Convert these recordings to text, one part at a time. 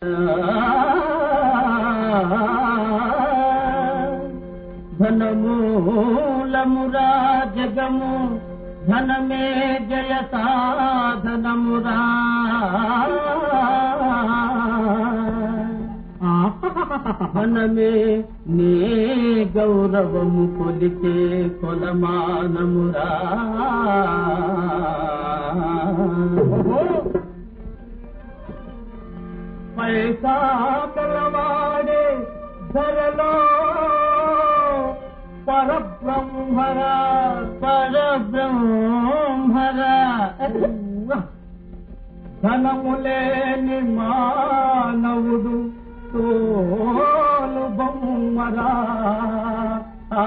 ధనమూలమురా జగము ధనమే జయ సాధనమురా ధనమే నీ గౌరవము కొలికే కొలమానమురా పైసా కలవాడే ధరలో పరబ్రహ్మర పరబ్రహ్మర ధనములేని మానవుడు తోలు బొమ్మరా ఆ.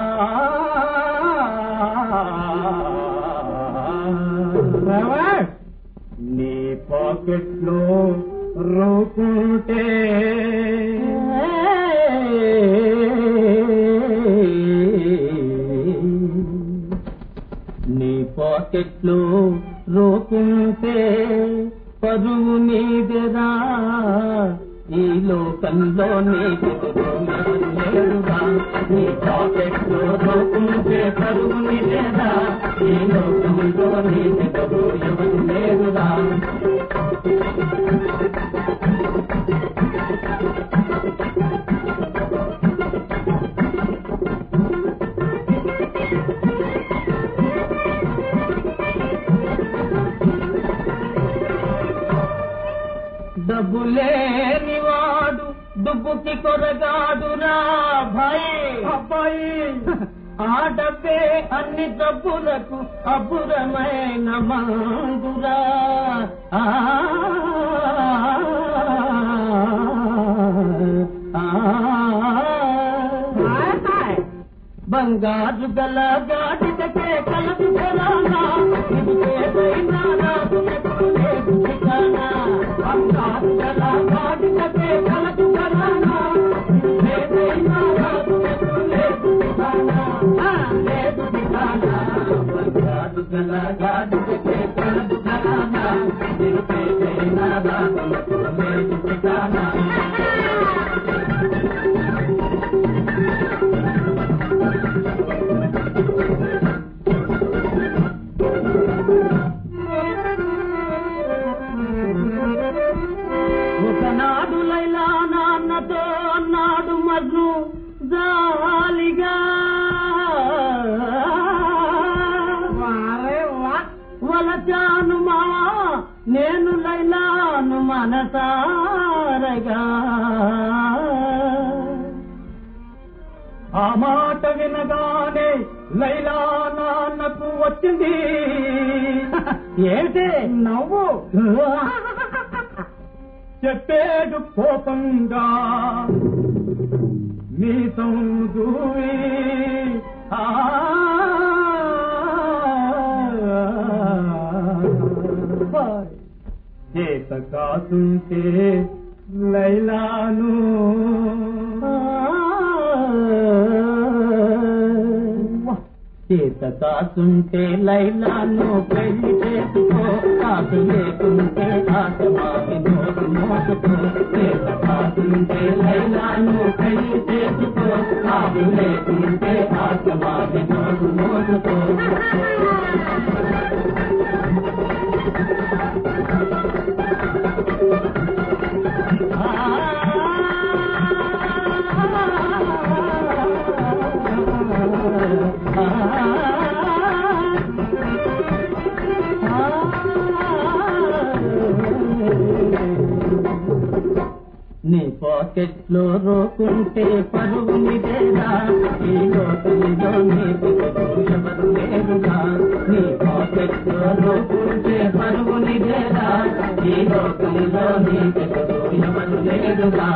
నీ పాకెట్లో రోకుంటే నీ పాకెట్లో రోకుంటే పరువు నీదెరా ఈ లోకంలో నీకు ఎవరు లేరురా నీ పాకెట్లో రోకుంటే పరువు నీదెరా ఈ లోకంలో నీకు ఎవరు లేరురా డబ్బులేని వాడు దుబ్బుకి కొరగాడురా భాయ్ అబ్బాయి ఆ డబ్బే అన్ని డబ్బులకు అబ్బురమైన మందురా ఆ, ఆ, బంగారు గల గాడిదకే కలదు గలానా ఇది ఏదైనా రాజులకు లేదు ఠికానా. బంగారు గల గాడిదకే కలదు గలానా ఇది ఏదైనా రాజులకు లేదు ఠికానా. ఆ, లేదు ఠికానా. బంగారు గల గాడిదకే కలదు గలానా ఇది ఏదైనా రాజులకు లేదు ఠికానా. ఒకనాడు లైలా నాన్నతో అన్నాడు మజ్ను జాలిగా వలచాను మా నేను లైలాను మనసారగా ఆ మాట వినగానే లైలా నాన్నకు వచ్చింది ఏంటి నవ్వు చెప్పేడు కోపంగా మీతో దూవి ఆ చేత కాతుంటే లైలాను చేత కాతుంటే లైలాను పెళ్లి చేసుకో కాసు లేకుంటే ఆటమాకి నోటు మోసుకో చేత కాతుంటే లైలాను పెళ్లి చేసుకో కాసు లేకుంటే ఆటమాకి నోటు మోసుకో నీ పాకెట్లో రోకుంటే పరువు నిదేరా ఈ లోకంలో నీకు ఎవరు లేరుగా నీ పాకెట్లో రోకుంటే పరువు నిదేరా ఈ లోకంలో నీకు ఎవరు లేరుగా